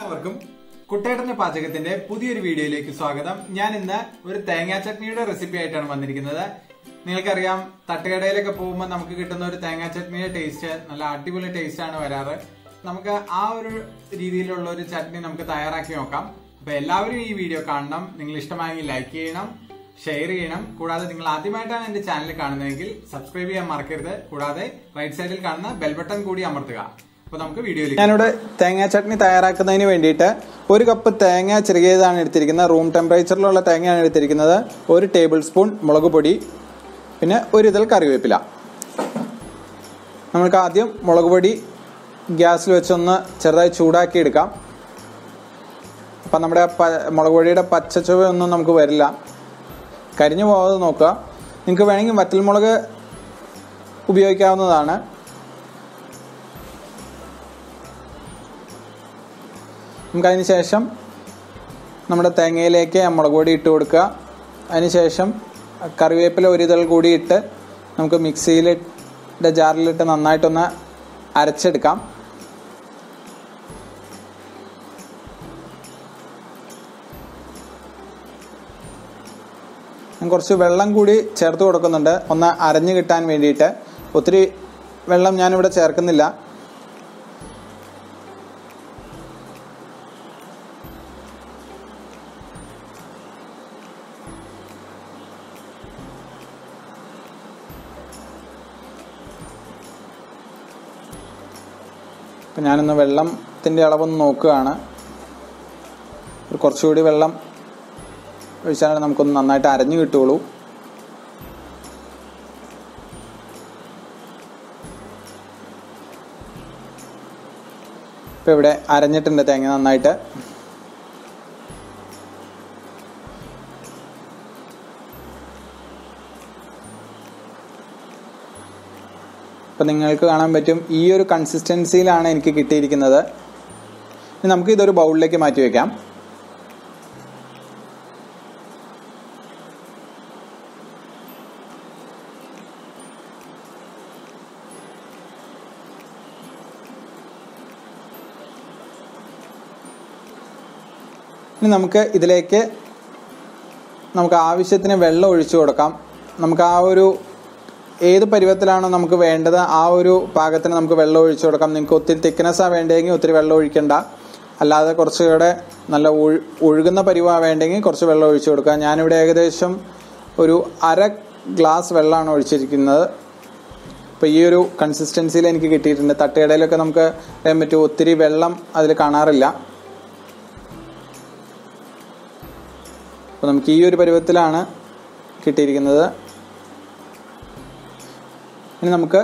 എല്ലാവർക്കും കുട്ടേട്ടന്റെ പാചകത്തിന്റെ പുതിയൊരു വീഡിയോയിലേക്ക് സ്വാഗതം ഞാൻ ഇന്ന് ഒരു തേങ്ങാ ചട്നിയുടെ റെസിപ്പി ആയിട്ടാണ് വന്നിരിക്കുന്നത് നിങ്ങൾക്കറിയാം തട്ടുകടയിലൊക്കെ പോകുമ്പോൾ നമുക്ക് കിട്ടുന്ന ഒരു തേങ്ങാ ചട്നിയുടെ ടേസ്റ്റ് നല്ല അടിപൊളി ടേസ്റ്റ് ആണ് വരാറ് നമുക്ക് ആ ഒരു രീതിയിലുള്ള ഒരു ചട്നി നമുക്ക് തയ്യാറാക്കി നോക്കാം അപ്പൊ എല്ലാവരും ഈ വീഡിയോ കാണണം നിങ്ങൾ ഇഷ്ടമായെങ്കിൽ ലൈക്ക് ചെയ്യണം ഷെയർ ചെയ്യണം കൂടാതെ നിങ്ങൾ ആദ്യമായിട്ടാണ് എന്റെ ചാനൽ കാണുന്നതെങ്കിൽ സബ്സ്ക്രൈബ് ചെയ്യാൻ മറക്കരുത് കൂടാതെ റൈറ്റ് സൈഡിൽ കാണുന്ന ബെൽ ബട്ടൺ കൂടി അമർത്തുക അപ്പൊ നമുക്ക് വീഡിയോയിലേക്ക് ഞാനിവിടെ തേങ്ങാ ചട്നി തയ്യാറാക്കുന്നതിന് വേണ്ടിയിട്ട് ഒരു കപ്പ് തേങ്ങ ചെറുകിയതാണ് എടുത്തിരിക്കുന്നത് റൂം ടെമ്പറേച്ചറിലുള്ള തേങ്ങയാണ് എടുത്തിരിക്കുന്നത് ഒരു ടേബിൾ സ്പൂൺ മുളക് പൊടി പിന്നെ ഒരു ഇതൾ കറിവേപ്പില നമുക്ക് ആദ്യം മുളക് പൊടി ഗ്യാസിൽ വെച്ചൊന്ന് ചെറുതായി ചൂടാക്കി എടുക്കാം അപ്പം നമ്മുടെ ആ പ മുളക് പൊടിയുടെ പച്ച ചുവയൊന്നും നമുക്ക് വരില്ല കരിഞ്ഞു പോകാതെ നോക്കുക നിങ്ങൾക്ക് വേണമെങ്കിൽ വറ്റൽമുളക് ഉപയോഗിക്കാവുന്നതാണ് നമുക്ക് അതിന് ശേഷം നമ്മുടെ തേങ്ങയിലേക്ക് ആ മുളക് പൊടി ഇട്ട് കൊടുക്കുക അതിന് ശേഷം കറിവേപ്പില ഒരു ഇതൾ കൂടി ഇട്ട് നമുക്ക് മിക്സിയിലിട്ട് ജാറിലിട്ട് നന്നായിട്ടൊന്ന് അരച്ചെടുക്കാം ഞാൻ കുറച്ച് വെള്ളം കൂടി ചേർത്ത് കൊടുക്കുന്നുണ്ട് ഒന്ന് അരഞ്ഞു കിട്ടാൻ വേണ്ടിയിട്ട് ഒത്തിരി വെള്ളം ഞാനിവിടെ ചേർക്കുന്നില്ല അപ്പം ഞാനൊന്ന് വെള്ളത്തിൻ്റെ അളവൊന്ന് നോക്കുകയാണ് ഒരു കുറച്ചുകൂടി വെള്ളം ഒഴിച്ചാൽ നമുക്കൊന്ന് നന്നായിട്ട് അരഞ്ഞു കിട്ടുകയുള്ളൂ ഇപ്പം ഇവിടെ അരഞ്ഞിട്ടുണ്ട് തേങ്ങ നന്നായിട്ട് അപ്പം നിങ്ങൾക്ക് കാണാൻ പറ്റും ഈ ഒരു കൺസിസ്റ്റൻസിയിലാണ് എനിക്ക് കിട്ടിയിരിക്കുന്നത് ഇനി നമുക്ക് ഇതൊരു ബൗളിലേക്ക് മാറ്റി വയ്ക്കാം ഇനി നമുക്ക് ഇതിലേക്ക് നമുക്ക് ആവശ്യത്തിന് വെള്ളം ഒഴിച്ചു കൊടുക്കാം നമുക്ക് ആ ഒരു ഏത് പരുവത്തിലാണോ നമുക്ക് വേണ്ടത് ആ ഒരു പാകത്തിന് നമുക്ക് വെള്ളം ഒഴിച്ചു കൊടുക്കാം നിങ്ങൾക്ക് ഒത്തിരി തിക്നെസ്സാണ് വേണ്ടതെങ്കിൽ ഒത്തിരി വെള്ളം ഒഴിക്കണ്ട അല്ലാതെ കുറച്ചുകൂടെ നല്ല ഒഴു ഒഴുകുന്ന പരുവാണ് വേണ്ടെങ്കിൽ കുറച്ച് വെള്ളം ഒഴിച്ചു കൊടുക്കുക ഞാനിവിടെ ഏകദേശം ഒരു അര ഗ്ലാസ് വെള്ളമാണ് ഒഴിച്ചിരിക്കുന്നത് അപ്പോൾ ഈ ഒരു കൺസിസ്റ്റൻസിയിൽ എനിക്ക് കിട്ടിയിട്ടുണ്ട് തട്ടുകടയിലൊക്കെ നമുക്ക് അറിയാൻ പറ്റും ഒത്തിരി വെള്ളം അതിൽ കാണാറില്ല അപ്പോൾ നമുക്ക് ഈ ഒരു പരുവത്തിലാണ് കിട്ടിയിരിക്കുന്നത് ഇനി നമുക്ക്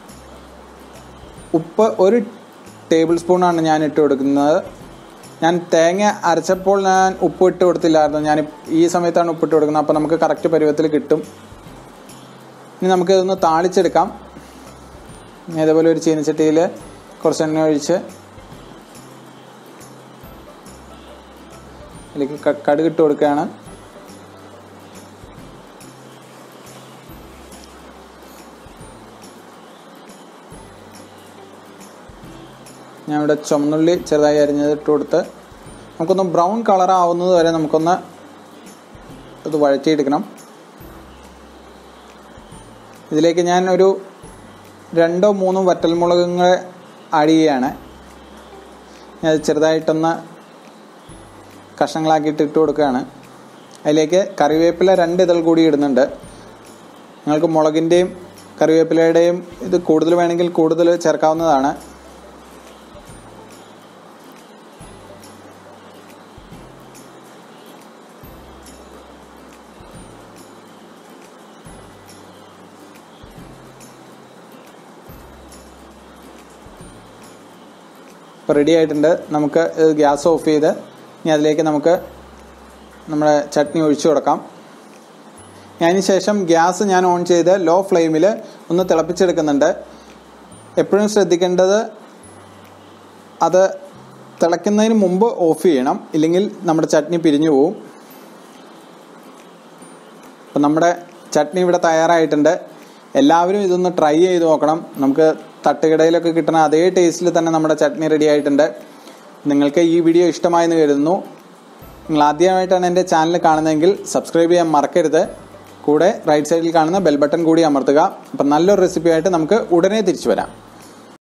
ഉപ്പ് ഒരു ടേബിൾ സ്പൂണാണ് ഞാൻ ഇട്ട് കൊടുക്കുന്നത് ഞാൻ തേങ്ങ അരച്ചപ്പോൾ ഞാൻ ഉപ്പ് ഇട്ട് കൊടുത്തില്ലായിരുന്നു ഞാൻ ഈ സമയത്താണ് ഉപ്പ് ഇട്ട് കൊടുക്കുന്നത് അപ്പോൾ നമുക്ക് കറക്റ്റ് പരുവത്തിൽ കിട്ടും ഇനി നമുക്ക് ഇതൊന്ന് താളിച്ചെടുക്കാം ഇനി അതേപോലെ ഒരു ചീനച്ചട്ടിയിൽ കുറച്ച് എണ്ണ ഒഴിച്ച് അതിലേക്ക് കടുക് ഇട്ട് കൊടുക്കുകയാണ് ഞാൻ ഇവിടെ ചുമന്നുള്ളി ചെറുതായി അരിഞ്ഞത് ഇട്ട് കൊടുത്ത് നമുക്കൊന്ന് ബ്രൗൺ കളർ ആവുന്നത് വരെ നമുക്കൊന്ന് ഇത് വഴറ്റിയെടുക്കണം ഇതിലേക്ക് ഞാൻ ഒരു രണ്ടോ മൂന്നോ വറ്റൽമുളകുകൾ ആഡ് ചെയ്യുകയാണ് ഞാൻ അത് ചെറുതായിട്ടൊന്ന് കഷ്ണങ്ങളാക്കിയിട്ട് ഇട്ട് കൊടുക്കുകയാണ് അതിലേക്ക് കറിവേപ്പില രണ്ട് ഇതൾ കൂടി ഇടുന്നുണ്ട് നിങ്ങൾക്ക് മുളകിൻ്റെയും കറിവേപ്പിലയുടെയും ഇത് കൂടുതൽ വേണമെങ്കിൽ കൂടുതൽ ചേർക്കാവുന്നതാണ് ഇപ്പോൾ റെഡി ആയിട്ടുണ്ട് നമുക്ക് ഗ്യാസ് ഓഫ് ചെയ്ത് ഇനി അതിലേക്ക് നമുക്ക് നമ്മുടെ ചട്നി ഒഴിച്ചു കൊടുക്കാം അതിന് ശേഷം ഗ്യാസ് ഞാൻ ഓൺ ചെയ്ത് ലോ ഫ്ലെയിമിൽ ഒന്ന് തിളപ്പിച്ചെടുക്കുന്നുണ്ട് എപ്പോഴും ശ്രദ്ധിക്കേണ്ടത് അത് തിളയ്ക്കുന്നതിന് മുമ്പ് ഓഫ് ചെയ്യണം ഇല്ലെങ്കിൽ നമ്മുടെ ചട്നി പിരിഞ്ഞു പോവും അപ്പം നമ്മുടെ ചട്നി ഇവിടെ തയ്യാറായിട്ടുണ്ട് എല്ലാവരും ഇതൊന്ന് ട്രൈ ചെയ്ത് നോക്കണം നമുക്ക് തട്ടുകടയിലൊക്കെ കിട്ടുന്ന അതേ ടേസ്റ്റിൽ തന്നെ നമ്മുടെ ചട്നി റെഡി ആയിട്ടുണ്ട് നിങ്ങൾക്ക് ഈ വീഡിയോ ഇഷ്ടമായെന്ന് കരുതുന്നു നിങ്ങൾ ആദ്യമായിട്ടാണ് എൻ്റെ ചാനൽ കാണുന്നതെങ്കിൽ സബ്സ്ക്രൈബ് ചെയ്യാൻ മറക്കരുത് കൂടെ റൈറ്റ് സൈഡിൽ കാണുന്ന ബെൽ ബട്ടൺ കൂടി അമർത്തുക അപ്പം നല്ലൊരു റെസിപ്പി ആയിട്ട് നമുക്ക് ഉടനെ തിരിച്ചു വരാം